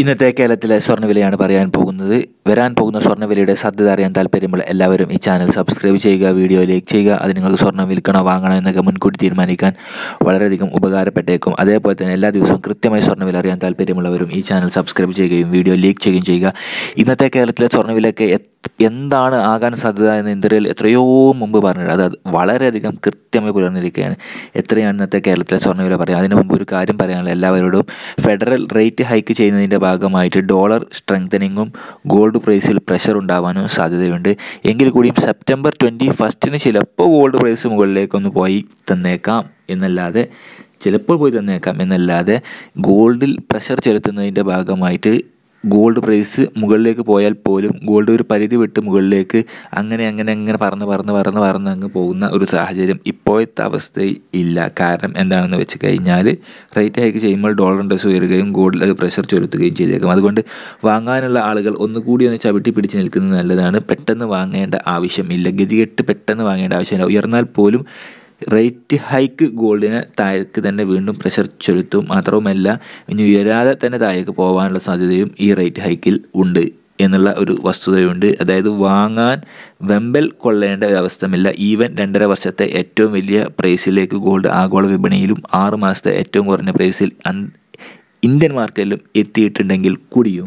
ഇന്നത്തെ കേരളത്തിലെ സ്വർണ്ണവിലയാണ് പറയാൻ പോകുന്നത് വരാൻ പോകുന്ന സ്വർണ്ണവിലയുടെ സാധ്യത അറിയാൻ താല്പര്യമുള്ള എല്ലാവരും ഈ ചാനൽ സബ്സ്ക്രൈബ് ചെയ്യുക വീഡിയോ ലൈക്ക് ചെയ്യുക അത് നിങ്ങൾക്ക് സ്വർണ്ണം വിൽക്കണോ വാങ്ങണോ എന്നൊക്കെ മുൻകൂട്ടി തീരുമാനിക്കാൻ വളരെയധികം ഉപകാരപ്പെട്ടേക്കും അതേപോലെ തന്നെ എല്ലാ ദിവസവും കൃത്യമായി സ്വർണ്ണവില അറിയാൻ താല്പര്യമുള്ളവരും ഈ ചാനൽ സബ്സ്ക്രൈബ് ചെയ്യുകയും വീഡിയോ ലൈക്ക് ചെയ്യുകയും ചെയ്യുക ഇന്നത്തെ കേരളത്തിലെ സ്വർണ്ണവിലയൊക്കെ എത്- എന്താണ് ആകാൻ സാധ്യത എന്ന് ഇന്ത്യയിൽ എത്രയോ മുമ്പ് പറഞ്ഞിട്ടുണ്ട് അത് വളരെയധികം കൃത്യമായി പുലർന്നിരിക്കുകയാണ് എത്രയാണ് ഇന്നത്തെ കേരളത്തിലെ സ്വർണ്ണവില പറയുക അതിന് മുമ്പ് ഒരു കാര്യം പറയാനുള്ള എല്ലാവരോടും ഫെഡറൽ റേറ്റ് ഹൈക്ക് ചെയ്യുന്നതിൻ്റെ ഭാഗമായിട്ട് ഡോളർ സ്ട്രെങ്തനിങ്ങും ഗോൾഡ് പ്രൈസിൽ പ്രഷർ ഉണ്ടാവാനും സാധ്യതയുണ്ട് എങ്കിൽ കൂടിയും സെപ്റ്റംബർ ട്വൻറ്റി ഫസ്റ്റിന് ചിലപ്പോൾ ഗോൾഡ് പ്രൈസ് മുകളിലേക്കൊന്ന് പോയി തന്നേക്കാം എന്നല്ലാതെ ചിലപ്പോൾ പോയി തന്നേക്കാം എന്നല്ലാതെ ഗോൾഡിൽ പ്രഷർ ചെലുത്തുന്നതിൻ്റെ ഭാഗമായിട്ട് ഗോൾഡ് പ്രൈസ് മുകളിലേക്ക് പോയാൽ പോലും ഗോൾഡ് ഒരു പരിധി വിട്ട് മുകളിലേക്ക് അങ്ങനെ അങ്ങനെ അങ്ങനെ പറന്ന് പറന്ന് പറന്ന് പറന്ന് അങ്ങ് പോകുന്ന ഒരു സാഹചര്യം ഇപ്പോഴത്തെ അവസ്ഥയിൽ ഇല്ല കാരണം എന്താണെന്ന് വെച്ച് കഴിഞ്ഞാൽ റേറ്റ് ഹൈക്ക് ചെയ്യുമ്പോൾ ഡോളർ ഡസ് ഉയരുകയും ഗോൾഡിൽ അത് പ്രഷർ ചെലുത്തുകയും ചെയ്തേക്കും അതുകൊണ്ട് വാങ്ങാനുള്ള ആളുകൾ ഒന്നുകൂടി ഒന്ന് ചവിട്ടി പിടിച്ച് നിൽക്കുന്നത് നല്ലതാണ് പെട്ടെന്ന് വാങ്ങേണ്ട ആവശ്യമില്ല ഗതികെട്ട് പെട്ടെന്ന് വാങ്ങേണ്ട ആവശ്യമില്ല ഉയർന്നാൽ പോലും റേറ്റ് ഹൈക്ക് ഗോൾഡിന് താഴേക്ക് തന്നെ വീണ്ടും പ്രഷർ ചെലുത്തും മാത്രവുമല്ല ഇനി ഉയരാതെ തന്നെ താഴേക്ക് പോകാനുള്ള സാധ്യതയും ഈ റേറ്റ് ഹൈക്കിൽ ഉണ്ട് എന്നുള്ള ഒരു വസ്തുതയുണ്ട് അതായത് വാങ്ങാൻ വെമ്പൽ കൊള്ളേണ്ട ഒരു അവസ്ഥമില്ല ഈവൻ രണ്ടര വർഷത്തെ ഏറ്റവും വലിയ പ്രൈസിലേക്ക് ഗോൾഡ് ആഗോള വിപണിയിലും ആറ് മാസത്തെ ഏറ്റവും കുറഞ്ഞ പ്രൈസിൽ അൻ- ഇന്ത്യൻ മാർക്കറ്റിലും എത്തിയിട്ടുണ്ടെങ്കിൽ കൂടിയും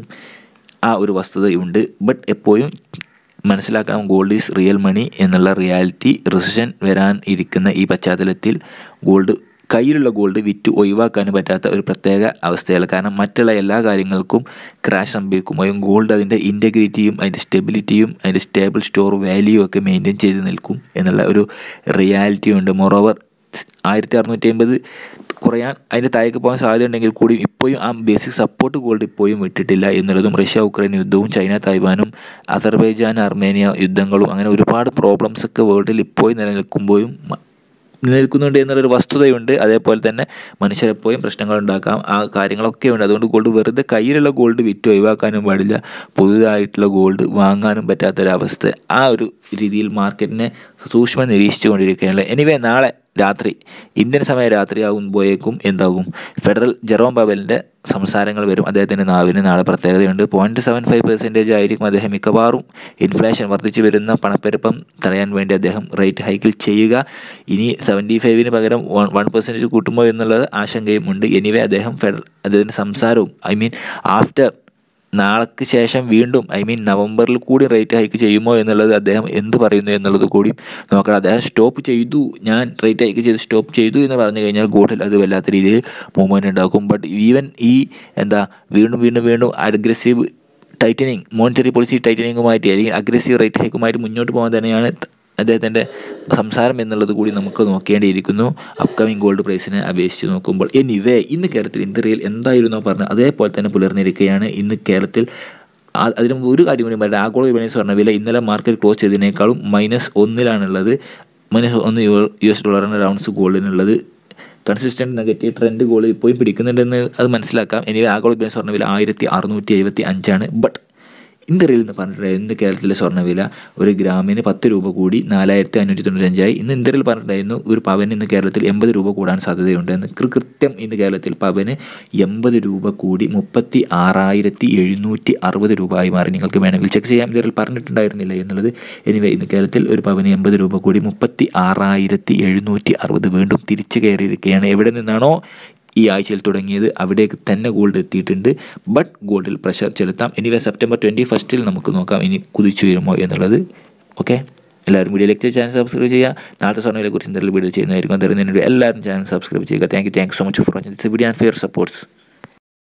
ആ ഒരു വസ്തുതയുണ്ട് ബട്ട് എപ്പോഴും മനസ്സിലാക്കണം ഗോൾഡ് ഈസ് റിയൽ മണി എന്നുള്ള റിയാലിറ്റി റിസഷൻ വരാൻ ഇരിക്കുന്ന ഈ പശ്ചാത്തലത്തിൽ ഗോൾഡ് കയ്യിലുള്ള ഗോൾഡ് വിറ്റ് ഒഴിവാക്കാൻ പറ്റാത്ത ഒരു പ്രത്യേക അവസ്ഥയാണ് കാരണം മറ്റുള്ള എല്ലാ കാര്യങ്ങൾക്കും ക്രാഷ് സംഭവിക്കുമ്പോഴും ഗോൾഡ് അതിൻ്റെ ഇൻറ്റഗ്രിറ്റിയും അതിൻ്റെ സ്റ്റെബിലിറ്റിയും അതിൻ്റെ സ്റ്റേബിൾ സ്റ്റോർ വാല്യൂ ഒക്കെ മെയിൻറ്റെയിൻ ചെയ്ത് നിൽക്കും എന്നുള്ള ഒരു റിയാലിറ്റി ഉണ്ട് മൊറോവർ ആയിരത്തി അറുന്നൂറ്റി അമ്പത് കുറയാൻ അതിൻ്റെ താഴേക്ക് പോകാൻ സാധ്യത ഉണ്ടെങ്കിൽ കൂടി ഇപ്പോഴും ആ ബേസിക് സപ്പോർട്ട് ഗോൾഡ് ഇപ്പോഴും വിട്ടിട്ടില്ല എന്നുള്ളതും റഷ്യ ഉക്രൈൻ യുദ്ധവും ചൈന തായ്വാനും അസർബൈജാൻ അർമേനിയ യുദ്ധങ്ങളും അങ്ങനെ ഒരുപാട് പ്രോബ്ലംസ് ഒക്കെ വേൾഡിൽ ഇപ്പോഴും നിലനിൽക്കുമ്പോഴും മ- നിലനിൽക്കുന്നുണ്ട് എന്നുള്ളൊരു വസ്തുതയുണ്ട് അതേപോലെ തന്നെ മനുഷ്യരെപ്പോഴും പ്രശ്നങ്ങൾ ഉണ്ടാക്കാം ആ കാര്യങ്ങളൊക്കെ ഉണ്ട് അതുകൊണ്ട് ഗോൾഡ് വെറുതെ കയ്യിലുള്ള ഗോൾഡ് വിറ്റ് ഒഴിവാക്കാനും പാടില്ല പുതുതായിട്ടുള്ള ഗോൾഡ് വാങ്ങാനും പറ്റാത്തൊരവസ്ഥ ആ ഒരു രീതിയിൽ മാർക്കറ്റിനെ സൂക്ഷ്മം നിരീക്ഷിച്ചുകൊണ്ടിരിക്കുകയാണ് എനിവേ നാളെ രാത്രി ഇന്ത്യൻ സമയം രാത്രി ആകുമ്പോഴേക്കും എന്താകും ഫെഡറൽ ജെറോം പവലിൻ്റെ സംസാരങ്ങൾ വരും അദ്ദേഹത്തിൻ്റെ നാവിന് നാളെ പ്രത്യേകതയുണ്ട് പോയിൻറ്റ് സെവൻ ഫൈവ് പെർസെൻറ്റേജ് ആയിരിക്കും അദ്ദേഹം മിക്കവാറും ഇൻഫ്ലേഷൻ വർദ്ധിച്ചു വരുന്ന പണപ്പെരുപ്പം തടയാൻ വേണ്ടി അദ്ദേഹം റേറ്റ് ഹൈക്കിൽ ചെയ്യുക ഇനി സെവൻറ്റി ഫൈവിന് പകരം വൺ വൺ പെർസെൻറ്റേജ് കൂട്ടുമോ എന്നുള്ളത് ആശങ്കയും ഉണ്ട് എനിവേ അദ്ദേഹം ഫെഡറൽ അദ്ദേഹത്തിൻ്റെ സംസാരവും ഐ മീൻ ആഫ്റ്റർ നാളേക്ക് ശേഷം വീണ്ടും ഐ മീൻ നവംബറിൽ കൂടി റേറ്റ് ഹൈക്ക് ചെയ്യുമോ എന്നുള്ളത് അദ്ദേഹം എന്ത് പറയുന്നു എന്നുള്ളത് കൂടി നോക്കണം അദ്ദേഹം സ്റ്റോപ്പ് ചെയ്തു ഞാൻ റേറ്റ് ഹൈക്ക് ചെയ്ത് സ്റ്റോപ്പ് ചെയ്തു എന്ന് പറഞ്ഞു കഴിഞ്ഞാൽ ഗോൾഡിൽ അത് വല്ലാത്ത രീതിയിൽ മൂവ്മെൻറ്റ് ഉണ്ടാക്കും ബട്ട് ഈവൻ ഈ എന്താ വീണ്ടും വീണ്ടും വീണ്ടും അഗ്രസീവ് ടൈറ്റനിങ് മോണിറ്ററി പോളിസി ടൈറ്റനിങ്ങുമായിട്ട് അല്ലെങ്കിൽ അഗ്രസീവ് റേറ്റ് ഹൈക്കുമായിട്ട് മുന്നോട്ട് പോകാൻ തന്നെയാണ് അദ്ദേഹത്തിൻ്റെ സംസാരം എന്നുള്ളത് കൂടി നമുക്ക് നോക്കേണ്ടിയിരിക്കുന്നു അപ്കമിങ് ഗോൾഡ് പ്രൈസിനെ അപേക്ഷിച്ച് നോക്കുമ്പോൾ എനിവേ ഇന്ന് കേരളത്തിൽ ഇന്ത്യയിൽ എന്തായിരുന്നോ പറഞ്ഞത് അതേപോലെ തന്നെ പുലർന്നിരിക്കുകയാണ് ഇന്ന് കേരളത്തിൽ ആ- അതിന് മുമ്പ് ഒരു കാര്യം കൂടി പറയാം ആഗോള വിപണി സ്വർണ്ണവില ഇന്നലെ മാർക്കറ്റ് ക്ലോസ് ചെയ്തതിനേക്കാളും മൈനസ് ഒന്നിലാണുള്ളത് മൈനസ് ഒന്ന് യു യു എസ് ഡോളറിൻ്റെ റൗണ്ട്സ് ഗോൾഡിനുള്ളത് കൺസിസ്റ്റൻറ്റ് നെഗറ്റീവ് ട്രെൻഡ് ഗോൾഡ് ഇപ്പോഴും പിടിക്കുന്നുണ്ടെന്ന് അത് മനസ്സിലാക്കാം ഇനി ആഗോള വിപണി സ്വർണ്ണവില ആയിരത്തി അറുന്നൂറ്റി എഴുപത്തി അഞ്ചാണ് ബട്ട് ഇന്ത്യയിൽ നിന്ന് പറഞ്ഞിട്ടുണ്ടായിരുന്നു ഇന്ന് കേരളത്തിലെ സ്വർണ്ണവില ഒരു ഗ്രാമിന് പത്ത് രൂപ കൂടി നാലായിരത്തി അഞ്ഞൂറ്റി തൊണ്ണൂറ്റഞ്ചായി ഇന്ന് ഇന്ത്യയിൽ പറഞ്ഞിട്ടുണ്ടായിരുന്നു ഒരു പവന് ഇന്ന് കേരളത്തിൽ എൺപത് രൂപ കൂടാൻ സാധ്യതയുണ്ട് എന്ന് കൃ- കൃത്യം ഇന്ന് കേരളത്തിൽ പവന് എൺപത് രൂപ കൂടി മുപ്പത്തി ആറായിരത്തി എഴുന്നൂറ്റി അറുപത് രൂപ ആയി മാറി നിങ്ങൾക്ക് വേണമെങ്കിൽ ചെക്ക് ചെയ്യാം ഇന്ത്യയിൽ പറഞ്ഞിട്ടുണ്ടായിരുന്നില്ല എന്നുള്ളത് എനിവേ ഇന്ന് കേരളത്തിൽ ഒരു പവന് എൺപത് രൂപ കൂടി മുപ്പത്തി ആറായിരത്തി എഴുന്നൂറ്റി അറുപത് വീണ്ടും തിരിച്ചു കയറിയിരിക്കുകയാണ് എവിടെ നിന്നാണോ ഈ ആഴ്ചയിൽ തുടങ്ങിയത് അവിടേക്ക് തന്നെ ഗോൾഡ് എത്തിയിട്ടുണ്ട് ബട്ട് ഗോൾഡിൽ പ്രഷർ ചെലുത്താം എനിവേ സെപ്റ്റംബർ ട്വൻറ്റി ഫസ്റ്റിൽ നമുക്ക് നോക്കാം ഇനി കുതിച്ചു വരുമോ എന്നുള്ളത് ഓക്കെ എല്ലാവരും വീഡിയോയിലേക്ക് ചാനൽ സബ്സ്ക്രൈബ് ചെയ്യുക നാളത്തെ സ്വർണ്ണവിലെ കുറിച്ച് എന്തെങ്കിലും വീഡിയോ ചെയ്യുന്നതായിരിക്കും തരുന്നതിന് വേണ്ടി എല്ലാവരും ചാനൽ സബ്സ്ക്രൈബ് ചെയ്യുക thank you thank you so much for watching this video and fair supports